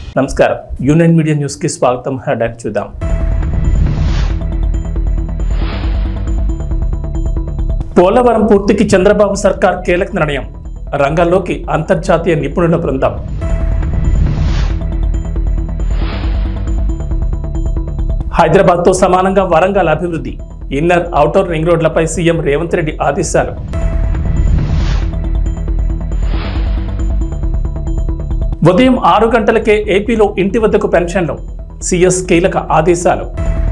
నమస్కారం union media news కి స్వాగతం హెడ్ చూద్దాం పోలవరం పూర్తికి చంద్రబాబు సర్కార్ కీలక నిర్ణయం రంగంలోకి అంతర్జాతీయ నిపుణుల బృందం హైదరాబాద్ తో సమానంగా వరంగల్ అభివృద్ధి ఇన్నర్ ఔటర్ రింగ్ రోడ్లపై సీఎం రేవంత్ రెడ్డి ఆదేశాలు ఉదయం ఆరు గంటలకే ఏపీలో ఇంటి వద్దకు పెన్షన్లు సీఎస్ కీలక ఆదేశాలు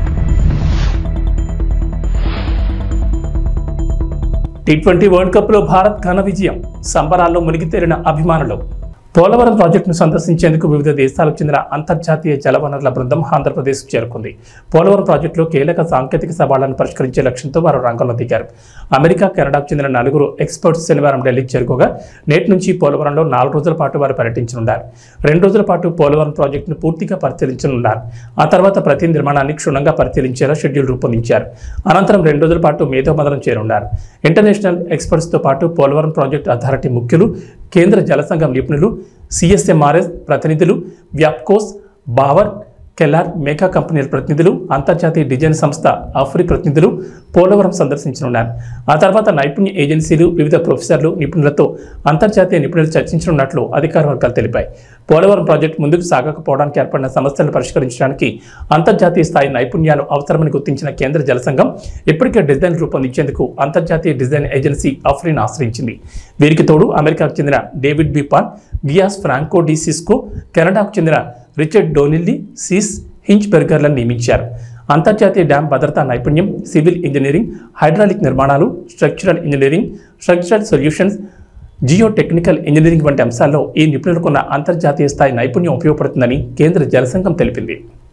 టీ ట్వంటీ వరల్డ్ కప్లో భారత్ ఘన విజయం సంబరాల్లో మునిగి తేలిన అభిమానులు పోలవరం ప్రాజెక్టును సందర్శించేందుకు వివిధ దేశాలకు చెందిన అంతర్జాతీయ జలవనరుల బృందం ఆంధ్రప్రదేశ్ చేరుకుంది పోలవరం ప్రాజెక్టులో కీలక సాంకేతిక సవాళ్లను పరిష్కరించే లక్ష్యంతో వారు రంగంలో దిగారు అమెరికా కెనడాకు చెందిన నలుగురు ఎక్స్పర్ట్స్ శనివారం ఢిల్లీకి చేరుకోగా నేటి నుంచి పోలవరంలో నాలుగు రోజుల పాటు వారు పర్యటించనున్నారు రెండు రోజుల పాటు పోలవరం ప్రాజెక్టును పూర్తిగా పరిశీలించనున్నారు ఆ తర్వాత ప్రతి నిర్మాణాన్ని క్షుణ్ణంగా పరిశీలించేలా షెడ్యూల్ రూపొందించారు అనంతరం రెండు రోజుల పాటు మేధోమదనం చేరున్నారు ఇంటర్నేషనల్ ఎక్స్పర్ట్స్తో పాటు పోలవరం ప్రాజెక్టు అథారిటీ ముఖ్యులు కేంద్ర జల సంఘం నిపుణులు సిఎస్ఎంఆర్ఎస్ ప్రతినిధులు వ్యాప్కోస్ బావర్ కెల్లార్ మేకా కంపెనీల ప్రతినిధులు అంతర్జాతీయ డిజైన్ సంస్థ ఆఫ్రి ప్రతినిధులు పోలవరం సందర్శించనున్నారు ఆ తర్వాత నైపుణ్య ఏజెన్సీలు వివిధ ప్రొఫెసర్లు నిపుణులతో అంతర్జాతీయ నిపుణులు చర్చించనున్నట్లు అధికార వర్గాలు తెలిపాయి పోలవరం ప్రాజెక్టు ముందుకు సాగకపోవడానికి ఏర్పడిన సమస్యలను పరిష్కరించడానికి అంతర్జాతీయ స్థాయి నైపుణ్యాలు అవసరమని గుర్తించిన కేంద్ర జల సంఘం ఇప్పటికే డిజైన్ రూపొందించేందుకు అంతర్జాతీయ డిజైన్ ఏజెన్సీ ఆఫ్రిన్ ఆశ్రయించింది వీరికి తోడు అమెరికాకు చెందిన డేవిడ్ బిపాన్ గియాస్ ఫ్రాంకో డి సిస్కో కెనడాకు చెందిన రిచర్డ్ డోనిల్లీ సీస్ హించ్ బెర్గర్లను నియమించారు అంతర్జాతీయ డ్యాం భద్రతా నైపుణ్యం సివిల్ ఇంజనీరింగ్ హైడ్రాలిక్ నిర్మాణాలు structural engineering structural solutions geotechnical engineering వంటి అంశాల్లో ఈ నిపుణులకున్న అంతర్జాతీయ స్థాయి నైపుణ్యం ఉపయోగపడుతుందని కేంద్ర జలసంఘం తెలిపింది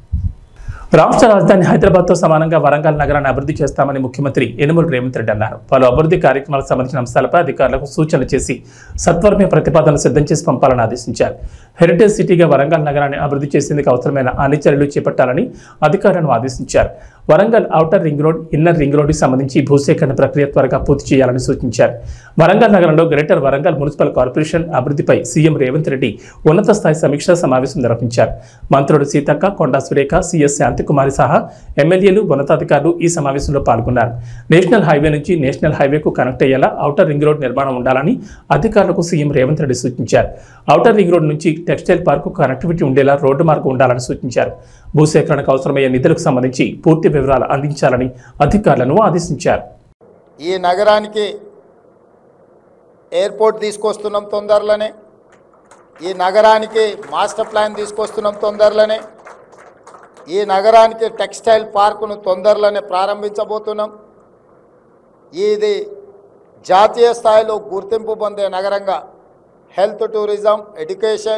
రాష్ట్ర రాజధాని హైదరాబాద్తో సమానంగా వరంగల్ నగరాన్ని అభివృద్ధి చేస్తామని ముఖ్యమంత్రి యనుమల రేవంత్ రెడ్డి అన్నారు పలు అభివృద్ధి కార్యక్రమాలకు సంబంధించిన అంశాలపై అధికారులకు సూచనలు చేసి సత్వరమే ప్రతిపాదనలు సిద్ధం చేసి పంపాలని ఆదేశించారు హెరిటేజ్ సిటీగా వరంగల్ నగరాన్ని అభివృద్ధి చేసేందుకు అవసరమైన అన్ని చర్యలు చేపట్టాలని అధికారులను ఆదేశించారు Warangal outer ring road inner ring రోడ్డుకి సంబంధించి భూసేకరణ ప్రక్రియ త్వరగా పూర్తి చేయాలని సూచించారు వరంగల్ నగరంలో గ్రేటర్ వరంగల్ మున్సిపల్ కార్పొరేషన్ అభివృద్ధిపై సీఎం రేవంత్ రెడ్డి ఉన్నత స్థాయి సమీక్షా సమావేశం నిర్వహించారు మంత్రులు సీతక్క కొండా సురేఖ సిఎస్ శాంతికుమారి సహా ఎమ్మెల్యేలు ఉన్నతాధికారులు ఈ సమావేశంలో పాల్గొన్నారు నేషనల్ హైవే నుంచి నేషనల్ హైవేకు కనెక్ట్ అయ్యేలా ఔటర్ రింగ్ రోడ్ నిర్మాణం ఉండాలని అధికారులకు సీఎం రేవంత్ రెడ్డి సూచించారు ఔటర్ రింగ్ రోడ్ నుంచి టెక్స్టైల్ పార్కు కనెక్టివిటీ ఉండేలా రోడ్డు మార్గం ఉండాలని సూచించారు భూసేకరణకు అవసరమయ్యే నిధులకు సంబంధించి పూర్తి వివరాలు అందించాలని అధికారులను ఆదేశించారు ఈ నగరానికి ఎయిర్పోర్ట్ తీసుకొస్తున్నాం తొందరలోనే ఈ నగరానికి మాస్టర్ ప్లాన్ తీసుకొస్తున్నాం తొందరలోనే ఈ నగరానికి టెక్స్టైల్ పార్కును తొందరలోనే ప్రారంభించబోతున్నాం ఇది జాతీయ స్థాయిలో గుర్తింపు పొందే నగరంగా health tourism education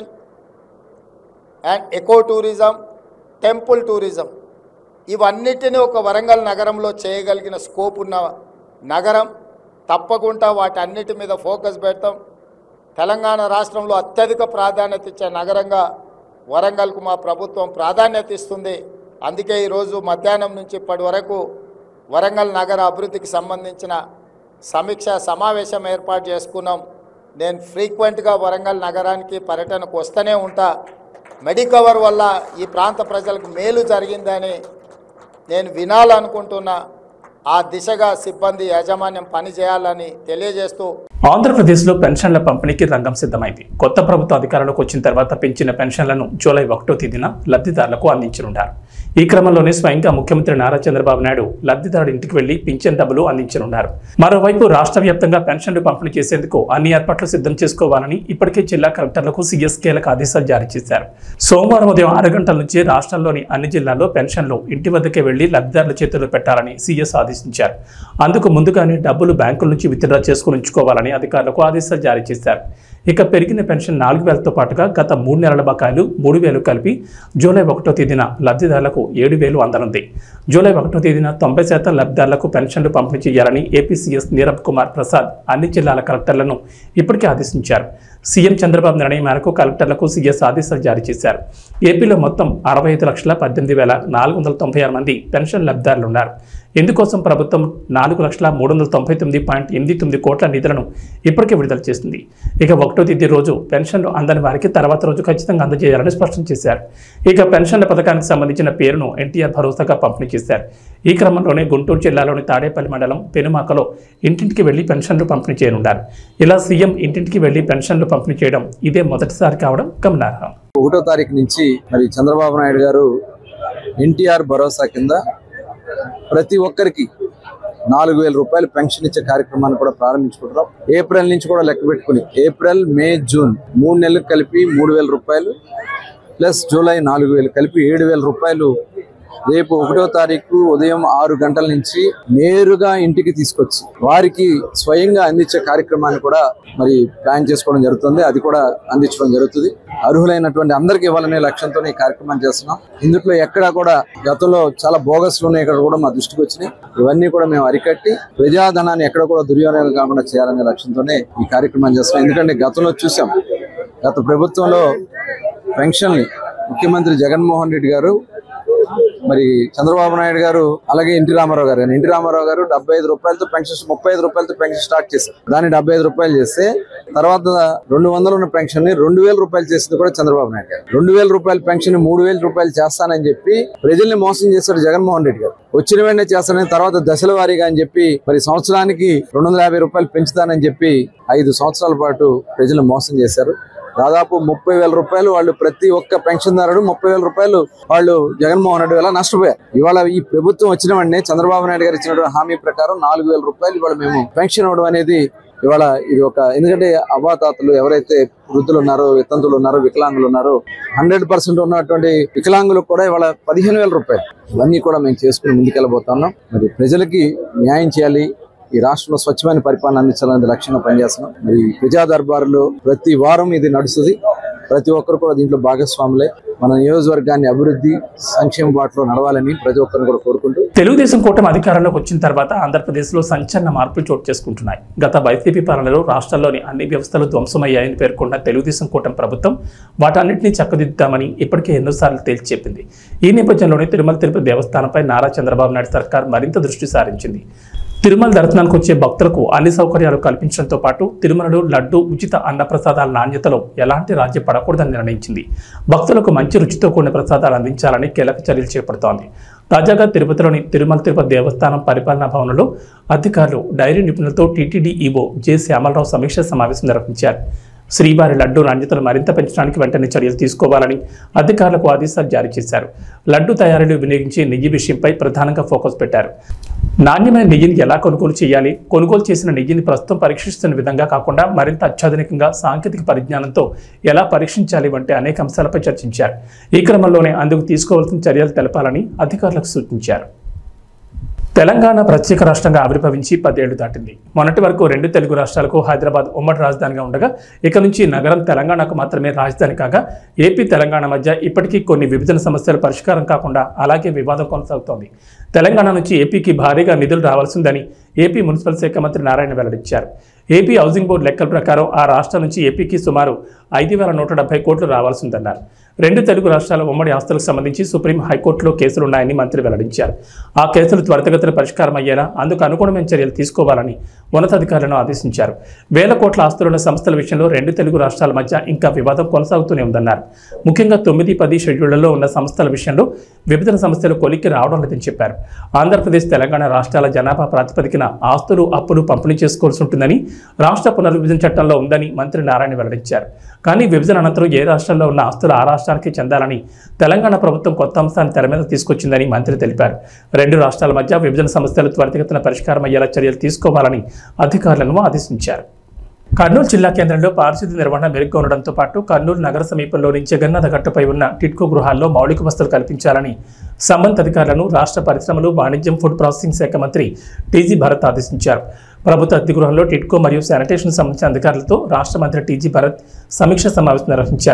and eco tourism temple tourism ఇవన్నిటిని ఒక వరంగల్ నగరంలో చేయగలిగిన స్కోప్ ఉన్న నగరం తప్పకుండా వాటన్నిటి మీద ఫోకస్ పెడతాం తెలంగాణ రాష్ట్రంలో అత్యధిక ప్రాధాన్యత ఇచ్చే నగరంగా వరంగల్కు మా ప్రభుత్వం ప్రాధాన్యత ఇస్తుంది అందుకే ఈరోజు మధ్యాహ్నం నుంచి ఇప్పటి వరకు వరంగల్ నగర అభివృద్ధికి సంబంధించిన సమీక్ష సమావేశం ఏర్పాటు చేసుకున్నాం నేను ఫ్రీక్వెంట్గా వరంగల్ నగరానికి పర్యటనకు వస్తూనే ఉంటా మెడికవర్ వల్ల ఈ ప్రాంత ప్రజలకు మేలు జరిగిందని నేను వినాలనుకుంటున్నా ఆ దిశగా సిబ్బంది యాజమాన్యం పనిచేయాలని తెలియజేస్తూ ఆంధ్రప్రదేశ్లో పెన్షన్ల పంపిణీకి రంగం సిద్ధమైంది కొత్త ప్రభుత్వ అధికారంలోకి వచ్చిన తర్వాత పెంచిన పెన్షన్లను జూలై ఒకటో తేదీన లబ్ధిదారులకు అందించనున్నారు ఈ క్రమంలోనే స్వయంగా ముఖ్యమంత్రి నారా చంద్రబాబు నాయుడు లబ్ధిదారుడి ఇంటికి వెళ్లి పింఛన్ డబ్బులు అందించనున్నారు మరోవైపు రాష్ట్ర వ్యాప్తంగా పెన్షన్లు పంపిణీ చేసేందుకు అన్ని ఏర్పాట్లు సిద్ధం చేసుకోవాలని ఇప్పటికే జిల్లా కలెక్టర్లకు సీఎస్ కీలక ఆదేశాలు జారీ చేశారు సోమవారం ఉదయం ఆరు గంటల నుంచి రాష్ట్రంలోని అన్ని జిల్లాల్లో పెన్షన్లు ఇంటి వద్దకే వెళ్లి లబ్ధిదారుల చేతుల్లో పెట్టాలని సీఎస్ ఆదేశించారు అందుకు ముందుగానే డబ్బులు బ్యాంకుల నుంచి విత్డ్రా చేసుకుని ఉంచుకోవాలని అధికారులకు ఆదేశాలు జారీ చేశారు ఇక పెరిగిన పెన్షన్ నాలుగు వేలతో పాటుగా గత మూడు నెలల బకాయిలు మూడు వేలు కలిపి జూలై ఒకటో తేదీన లబ్ధిదారులకు ఏడు వేలు అందనుంది జూలై ఒకటో తేదీన తొంభై శాతం లబ్ధిదారులకు పెన్షన్లు పంపిణీ చేయాలని ఏపీసీఎస్ నీరబ్ కుమార్ ప్రసాద్ అన్ని జిల్లాల కలెక్టర్లను ఇప్పటికే ఆదేశించారు సీఎం చంద్రబాబు నిర్ణయం మేరకు కలెక్టర్లకు సీఎస్ ఆదేశాలు జారీ చేశారు ఏపీలో మొత్తం అరవై ఐదు లక్షల పద్దెనిమిది వేల నాలుగు వందల తొంభై ఆరు మంది పెన్షన్ లబ్ధిదారులు ఉన్నారు ఇందుకోసం ప్రభుత్వం నాలుగు లక్షల మూడు వందల తొంభై తొమ్మిది పాయింట్ ఎనిమిది తొమ్మిది కోట్ల నిధులను ఇప్పటికే విడుదల చేసింది ఇక ఒకటో తేదీ రోజు పెన్షన్లు అందని వారికి తర్వాత రోజు ఖచ్చితంగా అందజేయాలని స్పష్టం చేశారు ఇక పెన్షన్ల పథకానికి సంబంధించిన పేరును ఎన్టీఆర్ భరోసాగా పంపిణీ చేశారు ఈ క్రమంలోనే గుంటూరు జిల్లాలోని తాడేపల్లి మండలం పెనుమాకలో ఇంటింటికి వెళ్లి పెన్షన్లు పంపిణీ చేయనున్నారు ఇలా సీఎం ఇంటింటికి వెళ్లి పెన్షన్లు పంపిణీ చేయడం ఇదే మొదటిసారి కావడం గమనార్హం ఒకటో తారీఖు నుంచి మరి చంద్రబాబు నాయుడు గారు ఎన్టీఆర్ భరోసా కింద ప్రతి ఒక్కరికి నాలుగు వేల రూపాయలు పెన్షన్ ఇచ్చే కార్యక్రమాన్ని కూడా ప్రారంభించుకుంటున్నాం ఏప్రిల్ నుంచి కూడా లెక్క పెట్టుకుని ఏప్రిల్ మే జూన్ మూడు నెలలకు కలిపి మూడు వేల రూపాయలు ప్లస్ జూలై నాలుగు వేలు కలిపి ఏడు వేల రూపాయలు రేపు ఒకటో తారీఖు ఉదయం ఆరు గంటల నుంచి నేరుగా ఇంటికి తీసుకొచ్చి వారికి స్వయంగా అందించే కార్యక్రమాన్ని కూడా మరి ప్లాన్ చేసుకోవడం జరుగుతుంది అది కూడా అందించడం జరుగుతుంది అర్హులైనటువంటి అందరికి ఇవ్వాలనే లక్ష్యంతో ఈ కార్యక్రమం చేస్తున్నాం ఇందులో ఎక్కడా కూడా గతంలో చాలా బోగస్లు ఉన్నాయి ఇక్కడ కూడా మా దృష్టికి వచ్చినాయి ఇవన్నీ కూడా మేము అరికట్టి ప్రజాధనాన్ని ఎక్కడ కూడా దుర్వినియోగం కాకుండా చేయాలనే లక్ష్యంతోనే ఈ కార్యక్రమం చేస్తున్నాం ఎందుకంటే గతంలో చూసాం గత ప్రభుత్వంలో పెన్షన్ని ముఖ్యమంత్రి జగన్మోహన్ రెడ్డి గారు మరి చంద్రబాబు నాయుడు గారు అలాగే ఎన్టీ రామారావు గారు ఎన్టీ రామారావు గారు డెబ్బై ఐదు రూపాయలతో పెన్షన్ ముప్పై ఐదు రూపాయలతో పెన్షన్ స్టార్ట్ చేశారు దాన్ని డెబ్బై ఐదు రూపాయలు చేస్తే తర్వాత రెండు వందలు ఉన్న పెన్షన్ ని రెండు వేల రూపాయలు చేసింది కూడా చంద్రబాబు నాయుడు గారు రెండు వేల రూపాయల పెన్షన్ ని మూడు వేల రూపాయలు చేస్తానని చెప్పి ప్రజల్ని మోసం చేశారు జగన్మోహన్ రెడ్డి గారు వచ్చిన వెంటనే చేస్తానని తర్వాత దశల వారీగా అని చెప్పి మరి సంవత్సరానికి రెండు వందల యాభై రూపాయలు పెంచుతానని చెప్పి ఐదు సంవత్సరాల పాటు ప్రజలు మోసం చేశారు దాదాపు ముప్పై వేల రూపాయలు వాళ్ళు ప్రతి ఒక్క పెన్షన్దారుడు ముప్పై వేల రూపాయలు వాళ్ళు జగన్మోహన్ రెడ్డి వల్ల నష్టపోయారు ఇవాళ ఈ ప్రభుత్వం వచ్చిన వెంటనే చంద్రబాబు నాయుడు గారు ఇచ్చినటువంటి హామీ ప్రకారం నాలుగు వేల రూపాయలు ఇవాళ మేము పెన్షన్ ఇవ్వడం అనేది ఇవాళ ఇది ఒక ఎందుకంటే అవ్వాతాతలు ఎవరైతే వృద్ధులు ఉన్నారో వితంతులు ఉన్నారో వికలాంగులు ఉన్నారో హండ్రెడ్ పర్సెంట్ ఉన్నటువంటి వికలాంగులకు కూడా ఇవాళ పదిహేను వేల రూపాయలు ఇవన్నీ కూడా మేము చేసుకుని ముందుకెళ్ళబోతున్నాం మరి ప్రజలకి న్యాయం చేయాలి ఈ రాష్ట్రంలో స్వచ్ఛమైన పరిపాలన అందించాలనే లక్ష్యంగా పనిచేస్తున్నాం మరి ప్రజా దర్బారులో ప్రతి వారం ఇది నడుస్తుంది ప్రతి ఒక్కరు కూడా దీంట్లో భాగస్వాములే మన నియోజకవర్గాన్ని అభివృద్ధి సంక్షేమ బాటలో నడవాలని ప్రతి ఒక్కరిని కూడా కోరుకుంటూ తెలుగుదేశం కూటమి అధికారంలోకి వచ్చిన తర్వాత ఆంధ్రప్రదేశ్లో సంచలన మార్పులు చోటు చేసుకుంటున్నాయి గత వైసీపీ పాలనలో రాష్ట్రాల్లోని అన్ని వ్యవస్థలు ధ్వంసమయ్యాయని పేర్కొన్న తెలుగుదేశం కూటమి ప్రభుత్వం వాటన్నింటినీ చక్కదిద్దామని ఇప్పటికే ఎన్నోసార్లు తేల్చి చెప్పింది ఈ నేపథ్యంలోనే తిరుమల తిరుపతి దేవస్థానంపై నారా చంద్రబాబు నాయుడు సర్కార్ మరింత దృష్టి సారించింది తిరుమల దర్శనానికి వచ్చే భక్తులకు అన్ని సౌకర్యాలు కల్పించడంతో పాటు తిరుమలలో లడ్డు ఉచిత అన్నప్రసాదాల నాణ్యతలో ఎలాంటి రాజ్యం పడకూడదని నిర్ణయించింది భక్తులకు మంచి రుచితో కూడిన ప్రసాదాలు అందించాలని కీలక చర్యలు చేపడుతోంది తాజాగా తిరుపతిలోని తిరుమల తిరుపతి దేవస్థానం పరిపాలనా భవనంలో అధికారులు డైరీ నిపుణులతో టీటీడీ ఈవో జె శ్యామలరావు సమీక్ష సమావేశం నిర్వహించారు శ్రీవారి లడ్డు నాణ్యతను మరింత పెంచడానికి వెంటనే చర్యలు తీసుకోవాలని అధికారులకు ఆదేశాలు జారీ చేశారు లడ్డు తయారీలో వినియోగించే నెయ్యి విషయంపై ప్రధానంగా ఫోకస్ పెట్టారు నాణ్యమైన నెయ్యిని ఎలా కొనుగోలు చేయాలి కొనుగోలు చేసిన నెయ్యిని ప్రస్తుతం పరీక్షిస్తున్న విధంగా కాకుండా మరింత అత్యాధునికంగా సాంకేతిక పరిజ్ఞానంతో ఎలా పరీక్షించాలి వంటి అనేక అంశాలపై చర్చించారు ఈ క్రమంలోనే అందుకు తీసుకోవాల్సిన చర్యలు తెలపాలని అధికారులకు సూచించారు తెలంగాణ ప్రత్యేక రాష్ట్రంగా ఆవిర్భవించి పదేళ్లు దాటింది మొన్నటి వరకు రెండు తెలుగు రాష్ట్రాలకు హైదరాబాద్ ఉమ్మడి రాజధానిగా ఉండగా ఇక నుంచి నగరం తెలంగాణకు మాత్రమే రాజధాని కాగా ఏపీ తెలంగాణ మధ్య ఇప్పటికీ కొన్ని విభజన సమస్యలు పరిష్కారం కాకుండా అలాగే వివాదం కొనసాగుతోంది తెలంగాణ నుంచి ఏపీకి భారీగా నిధులు రావాల్సిందని ఏపీ మున్సిపల్ శాఖ మంత్రి నారాయణ వెల్లడించారు ఏపీ హౌసింగ్ బోర్డు లెక్కల ప్రకారం ఆ రాష్ట్రం నుంచి ఏపీకి సుమారు ఐదు వేల నూట డెబ్బై కోట్లు రావాల్సిందన్నారు రెండు తెలుగు రాష్ట్రాల ఉమ్మడి ఆస్తులకు సంబంధించి సుప్రీం హైకోర్టులో కేసులున్నాయని మంత్రి వెల్లడించారు ఆ కేసులు త్వరితగతిన పరిష్కారం అయ్యేలా అందుకు అనుగుణమైన చర్యలు తీసుకోవాలని ఉన్నతాధికారులను ఆదేశించారు వేల కోట్ల ఆస్తులున్న సంస్థల విషయంలో రెండు తెలుగు రాష్ట్రాల మధ్య ఇంకా వివాదం కొనసాగుతూనే ఉందన్నారు ముఖ్యంగా తొమ్మిది పది షెడ్యూళ్లలో ఉన్న సంస్థల విషయంలో విభజన సమస్యలు కొలిక్కి రావడం లేదని చెప్పారు ఆంధ్రప్రదేశ్ తెలంగాణ రాష్ట్రాల జనాభా ప్రాతిపదికన ఆస్తులు అప్పులు పంపిణీ చేసుకోవాల్సి ఉంటుందని రాష్ట్ర పునర్విభజన చట్టంలో ఉందని మంత్రి నారాయణ వెల్లడించారు కానీ విభజన అనంతరం ఏ రాష్ట్రంలో ఉన్న ఆస్తులు ఆ రాష్ట్రానికి చెందాలని తెలంగాణ ప్రభుత్వం కొత్త అంశాన్ని తెర మీద తీసుకొచ్చిందని మంత్రి తెలిపారు రెండు రాష్ట్రాల మధ్య విభజన సమస్యలు త్వరితగతిన పరిష్కారం అయ్యేలా చర్యలు తీసుకోవాలని అధికారులను ఆదేశించారు కర్నూలు జిల్లా కేంద్రంలో పారిశుద్ధ్య నిర్వహణ మెరుగ్గా ఉండడంతో పాటు కర్నూలు నగర సమీపంలోని జగన్నాథ గట్టుపై ఉన్న టిట్కో గృహాల్లో మౌలిక వసతులు కల్పించాలని సంబంధిత అధికారులను రాష్ట్ర పరిశ్రమలు వాణిజ్యం ఫుడ్ ప్రాసెసింగ్ శాఖ మంత్రి టీజీ భరత్ ఆదేశించారు ప్రభుత్వ అతిథి గృహంలో టిట్కో మరియు శానిటేషన్ సంబంధించిన అధికారులతో రాష్ట్ర మంత్రి టీజీ భరత్ సమీక్ష సమావేశం నిర్వహించారు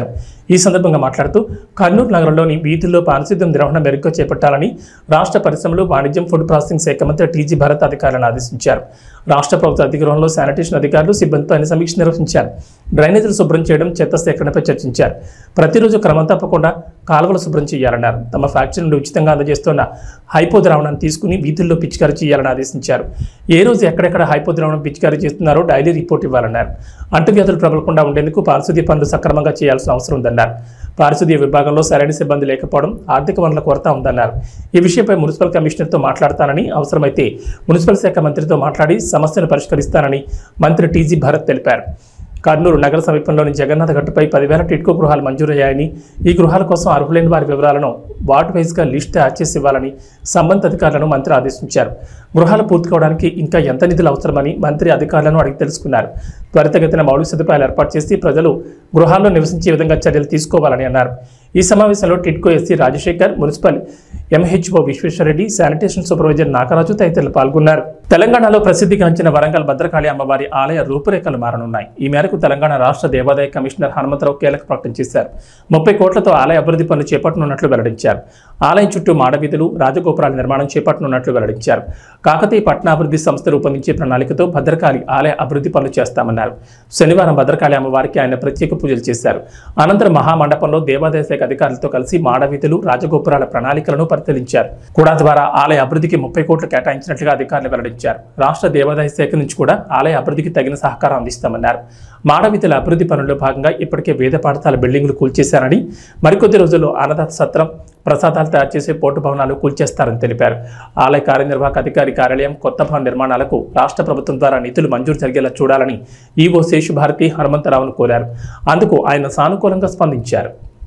ఈ సందర్భంగా మాట్లాడుతూ కర్నూలు నగరంలోని వీధుల్లో పారిశుద్ధ్యం నిర్వహణ మెరుగ్గా చేపట్టాలని రాష్ట్ర పరిశ్రమలు వాణిజ్యం ఫుడ్ ప్రాసెసింగ్ శాఖ మంత్రి టీజీ భరత్ అధికారులను ఆదేశించారు రాష్ట్ర ప్రభుత్వ అధికారంలో శానిటేషన్ అధికారులు సిబ్బందితో ఆయన సమీక్ష నిర్వహించారు డ్రైనేజీలు శుభ్రం చేయడం చెత్త సేకరణపై చర్చించారు ప్రతిరోజు క్రమం తప్పకుండా కాలువలు శుభ్రం చేయాలన్నారు తమ ఫ్యాక్టరీ నుండి ఉచితంగా అందజేస్తున్న హైపో ద్రావణాన్ని తీసుకుని వీధుల్లో పిచికారీ చేయాలని ఆదేశించారు ఏ రోజు ఎక్కడెక్కడ హైపో ద్రావణం పిచికారీ చేస్తున్నారో డైలీ రిపోర్ట్ ఇవ్వాలన్నారు అంటువ్యాధులు ప్రబలకుండా ఉండేందుకు పారిశుద్ధ్య పనులు సక్రమంగా చేయాల్సిన అవసరం ఉందన్నారు పారిశుద్ధ్య విభాగంలో సరైన సిబ్బంది లేకపోవడం ఆర్థిక వనరుల కొరత ఉందన్నారు ఈ విషయంపై మున్సిపల్ కమిషనర్తో మాట్లాడతానని అవసరమైతే మున్సిపల్ శాఖ మంత్రితో మాట్లాడి సమస్యను పరిష్కరిస్తానని మంత్రి టీజీ భరత్ తెలిపారు కర్నూలు నగర సమీపంలోని జగన్నాథ గట్టుపై పదివేల టిట్కో గృహాలు మంజూరయ్యాయని ఈ గృహాల కోసం అర్హులైన వారి వివరాలను వార్డు వైజ్గా లిస్ట్ తయారు చేసి ఇవ్వాలని సంబంధిత అధికారులను మంత్రి ఆదేశించారు గృహాలు పూర్తి కావడానికి ఇంకా ఎంత నిధులు అవసరమని మంత్రి అధికారులను అడిగి తెలుసుకున్నారు త్వరితగతిన మౌలిక సదుపాయాలు ఏర్పాటు చేసి ప్రజలు గృహాల్లో నివసించే విధంగా చర్యలు తీసుకోవాలని అన్నారు ఈ సమావేశంలో TIDCO SE Rajasekhar municipal MHO Vishweshwar Reddy sanitation supervisor Nagaraju తదితరులు పాల్గొన్నారు తెలంగాణలో ప్రసిద్ధిగాంచిన వరంగల్ భద్రకాళి అమ్మవారి ఆలయ రూపురేఖలు మారనున్నాయి ఈ మేరకు తెలంగాణ రాష్ట్ర దేవాదాయ కమిషనర్ హనుమంతరావు కీలక ప్రకటన చేశారు ముప్పై కోట్లతో ఆలయ అభివృద్ధి పనులు చేపట్టనున్నట్లు వెల్లడించారు ఆలయం చుట్టూ మాడవీధులు రాజగోపురాల నిర్మాణం చేపట్టనున్నట్లు వెల్లడించారు కాకతీయ పట్టణాభివృద్ధి సంస్థ రూపొందించే ప్రణాళికతో భద్రకాళి ఆలయ అభివృద్ధి పనులు చేస్తామన్నారు శనివారం భద్రకాళి అమ్మవారికి ఆయన ప్రత్యేక పూజలు చేశారు అనంతరం మహామండపంలో దేవాదాయ శాఖ అధికారులతో కలిసి మాడవీధులు రాజగోపురాల ప్రణాళికలను పరిశీలించారు కూడా ద్వారా ఆలయ అభివృద్ధికి ముప్పై కోట్లు కేటాయించినట్లుగా అధికారులు వెల్లడించారు రాష్ట్ర దేవాదాయ శాఖ నుంచి కూడా ఆలయ అభివృద్ధికి తగిన సహకారం అందిస్తామన్నారు మాడవీధుల అభివృద్ధి పనుల్లో భాగంగా ఇప్పటికే వేద పాఠశాల బిల్డింగులు కూల్చేశారని మరికొద్ది రోజుల్లో అన్నదాత సత్రం ప్రసాదాలు తయారు చేసే పోర్టు భవనాలు కూల్చేస్తారని తెలిపారు ఆలయ కార్యనిర్వాహక అధికారి కార్యాలయం కొత్త భవన నిర్మాణాలకు రాష్ట్ర ప్రభుత్వం ద్వారా నిధులు మంజూరు జరిగేలా చూడాలని ఈవో శేషుభారతి హనుమంతరావును కోరారు అందుకు ఆయన సానుకూలంగా స్పందించారు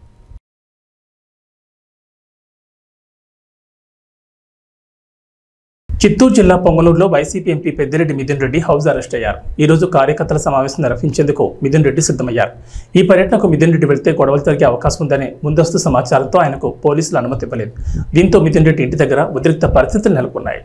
చిత్తూరు జిల్లా పొంగనూరులో YCP MP Peddireddy Mithun Reddy house arrest అయ్యారు ఈ రోజు కార్యకర్తల సమావేశం నిర్వహించేందుకు మిథున్ రెడ్డి సిద్ధమయ్యారు ఈ పర్యటనకు మిథున్ రెడ్డి వెళ్తే గొడవలు జరిగే అవకాశం ఉందనే ముందస్తు సమాచారంతో ఆయనకు పోలీసులు అనుమతి ఇవ్వలేదు దీంతో మిథున్ రెడ్డి ఇంటి దగ్గర ఉద్రిక్త పరిస్థితులు నెలకొన్నాయి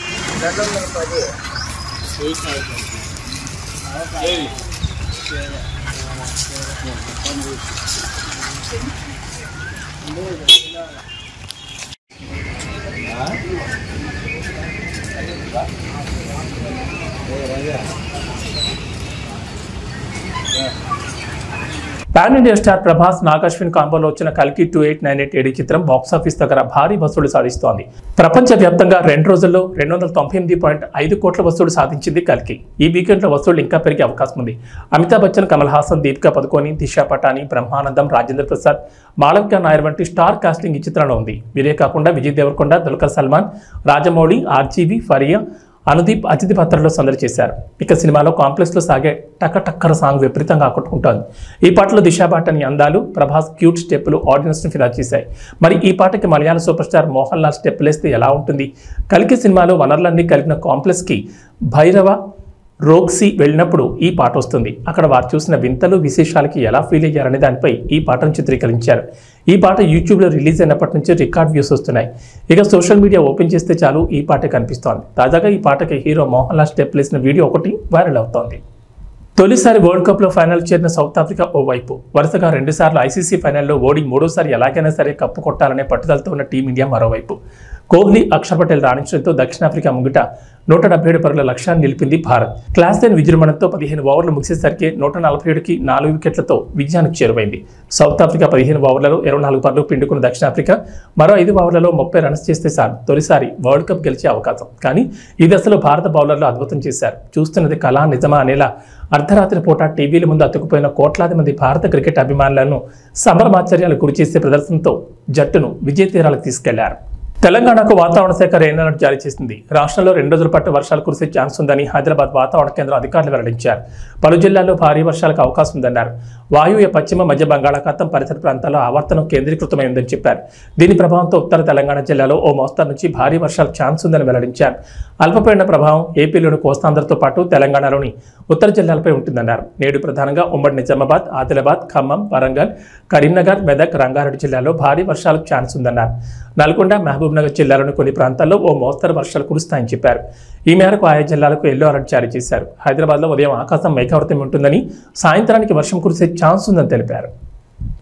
pan India star Prabhas Nag Ashwin కాంబోలో వచ్చిన కల్కి two eight nine eight AD చిత్రం బాక్సాఫీస్ దగ్గర భారీ వసూలు సాధిస్తోంది ప్రపంచ వ్యాప్తంగా రెండు రోజుల్లో రెండు వందల తొంభై ఎనిమిది పాయింట్ ఐదు కోట్ల వసూలు సాధించింది కల్కి ఈ వీకెండ్లో వసూళ్లు ఇంకా పెరిగే అవకాశం ఉంది అమితాబ్ బచ్చన్ కమల్ హాసన్ దీపికా పదుకోని దిశా పటాని బ్రహ్మానందం రాజేంద్ర ప్రసాద్ మాళవిక నాయర్ వంటి స్టార్ కాస్టింగ్ ఈ చిత్రంలో ఉంది వీరే కాకుండా విజయ్ దేవరకొండ దుల్కర్ సల్మాన్ రాజమౌళి ఆర్జీవి ఫరియా అనుదీప్ అతిథి పాత్రలో సందడి చేశారు ఇక సినిమాలో కాంప్లెక్స్ లో సాగే టక్క టక్కర సాంగ్ విపరీతంగా ఆకట్టుకుంటోంది ఈ పాటలో దిశా బాటని అందాలు ప్రభాస్ క్యూట్ స్టెప్పులు ఆడియన్స్ ని ఫిదా చేశాయి మరి ఈ పాటకి మలయాళ super star Mohan Lal step వేస్తే ఎలా ఉంటుంది కలికి సినిమాలో వనరులన్నీ కలిగిన కాంప్లెక్స్ కి భైరవ రోక్సీ వెళ్ళినప్పుడు ఈ పాట వస్తుంది అక్కడ వారు చూసిన వింతలు విశేషాలకి ఎలా ఫీల్ అయ్యారనే దానిపై ఈ పాటను చిత్రీకరించారు ఈ పాట యూట్యూబ్లో రిలీజ్ అయినప్పటి నుంచి రికార్డ్ వ్యూస్ వస్తున్నాయి ఇక సోషల్ మీడియా ఓపెన్ చేస్తే చాలు ఈ పాట కనిపిస్తోంది తాజాగా ఈ పాటకి హీరో మోహన్ లాల్ స్టెప్ వేసిన వీడియో ఒకటి వైరల్ అవుతోంది తొలిసారి వరల్డ్ కప్లో ఫైనల్ చేరిన సౌత్ ఆఫ్రికా ఓవైపు వరుసగా రెండుసార్లు ఐసీసీ ఫైనల్లో ఓడి మూడోసారి ఎలాగైనా సరే కప్పు కొట్టాలనే పట్టుదలతో ఉన్న టీమిండియా మరోవైపు కోహ్లీ అక్షర్ పటేల్ రాణించడంతో దక్షిణాఫ్రికా ముంగిట నూట డెబ్బై ఏడు పరుగుల లక్ష్యాన్ని నిలిపింది భారత్ క్లాస్ టెన్ విజృంభణంతో పదిహేను ఓవర్లు ముగిసేసరికి నూట నలభై ఏడుకి నాలుగు వికెట్లతో విజయానికి చేరువైంది సౌత్ ఆఫ్రికా పదిహేను ఓవర్లలో ఇరవై నాలుగు పరుగులు పిండుకున్న దక్షిణాఫ్రికా మరో ఐదు ఓవర్లలో ముప్పై రన్స్ చేస్తే చాలు తొలిసారి వరల్డ్ కప్ గెలిచే అవకాశం కానీ ఈ దశలో భారత బౌలర్లు అద్భుతం చేశారు చూస్తున్నది కళా నిజమా అనేలా అర్ధరాత్రి పూట టీవీల ముందు అతుకుపోయిన కోట్లాది మంది భారత క్రికెట్ అభిమానులను సంబరమాచర్యాలు గురిచేసే ప్రదర్శనతో జట్టును విజయ తీరాలకు తీసుకెళ్లారు తెలంగాణకు వాతావరణ శాఖ రెయిన్ అలర్ట్ జారీ చేసింది రాష్ట్రంలో రెండు రోజుల పాటు వర్షాలు కురిసే ఛాన్స్ ఉందని హైదరాబాద్ వాతావరణ కేంద్రం అధికారులు వెల్లడించారు పలు జిల్లాల్లో భారీ వర్షాలకు అవకాశం ఉందన్నారు వాయువ్య పశ్చిమ మధ్య బంగాళాఖాతం పరిసర ప్రాంతాల్లో ఆవర్తనం కేంద్రీకృతమై ఉందని చెప్పారు దీని ప్రభావంతో ఉత్తర తెలంగాణ జిల్లాలో ఓ మోస్తరు నుంచి భారీ వర్షాలకు ఛాన్స్ ఉందని వెల్లడించారు అల్పపీడన ప్రభావం ఏపీలోని కోస్తాంధ్రతో పాటు తెలంగాణలోని ఉత్తర జిల్లాలపై ఉంటుందన్నారు నేడు ప్రధానంగా ఉమ్మడి నిజామాబాద్ ఆదిలాబాద్ ఖమ్మం వరంగల్ కరీంనగర్ మెదక్ రంగారెడ్డి జిల్లాలో భారీ వర్షాలకు ఛాన్స్ ఉందన్నారు నల్గొండ మహబూబ్ నగర్ జిల్లాలోని కొన్ని ప్రాంతాల్లో ఓ మోస్తరు వర్షాలు కురుస్తాయని చెప్పారు ఈ మేరకు ఆయా జిల్లాలకు ఎల్లో అలర్ట్ జారీ చేశారు హైదరాబాద్లో ఉదయం ఆకాశం మేఘావృతం ఉంటుందని సాయంత్రానికి వర్షం కురిసే ఛాన్స్ ఉందని తెలిపారు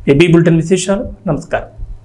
ఏబీ బులెటిన్ విశేషాలు నమస్కారం